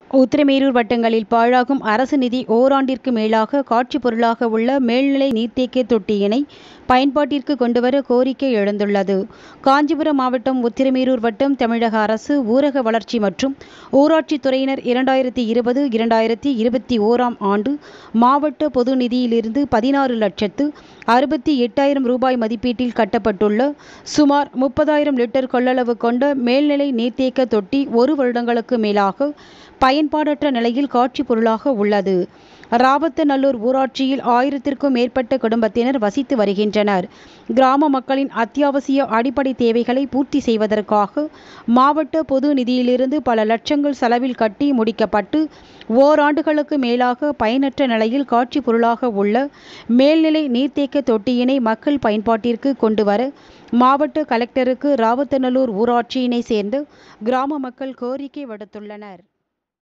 உத்திரமேரூர் வட்டங்களில் பாழாகும் அரசு நிதி ஓராண்டிற்கு மேலாக காட்சிப் பொருளாக உள்ள மேல்நிலை நீர்த்தேக்க தொட்டியினை பயன்பாட்டிற்கு கொண்டுவர கோரிக்கை எழுந்துள்ளது காஞ்சிபுரம் மாவட்டம் உத்திரமேரூர் வட்டம் தமிழக அரசு ஊரக வளர்ச்சி மற்றும் ஊராட்சித் துறையினர் இரண்டாயிரத்தி இருபது இரண்டாயிரத்தி இருபத்தி ஓராம் ஆண்டு மாவட்ட பொது நிதியிலிருந்து பதினாறு லட்சத்து அறுபத்தி எட்டாயிரம் ரூபாய் மதிப்பீட்டில் கட்டப்பட்டுள்ள சுமார் முப்பதாயிரம் லிட்டர் கொள்ளளவு கொண்ட மேல்நிலை நீர்த்தேக்க தொட்டி ஒரு வருடங்களுக்கு மேலாக பயன்பாடற்ற நிலையில் காட்சி பொருளாக உள்ளது ராபத்தநல்லூர் ஊராட்சியில் ஆயிரத்திற்கும் மேற்பட்ட குடும்பத்தினர் வசித்து வருகின்றனர் கிராம மக்களின் அத்தியாவசிய அடிப்படை தேவைகளை பூர்த்தி செய்வதற்காக மாவட்ட பொது நிதியிலிருந்து பல லட்சங்கள் செலவில் கட்டி முடிக்கப்பட்டு ஓராண்டுகளுக்கு மேலாக பயனற்ற நிலையில் காட்சி பொருளாக உள்ள மேல்நிலை நீர்த்தேக்க தொட்டியினை மக்கள் பயன்பாட்டிற்கு கொண்டுவர மாவட்ட கலெக்டருக்கு ராவத்தநல்லூர் ஊராட்சியினை சேர்ந்த கிராம மக்கள் கோரிக்கை விடுத்துள்ளனர்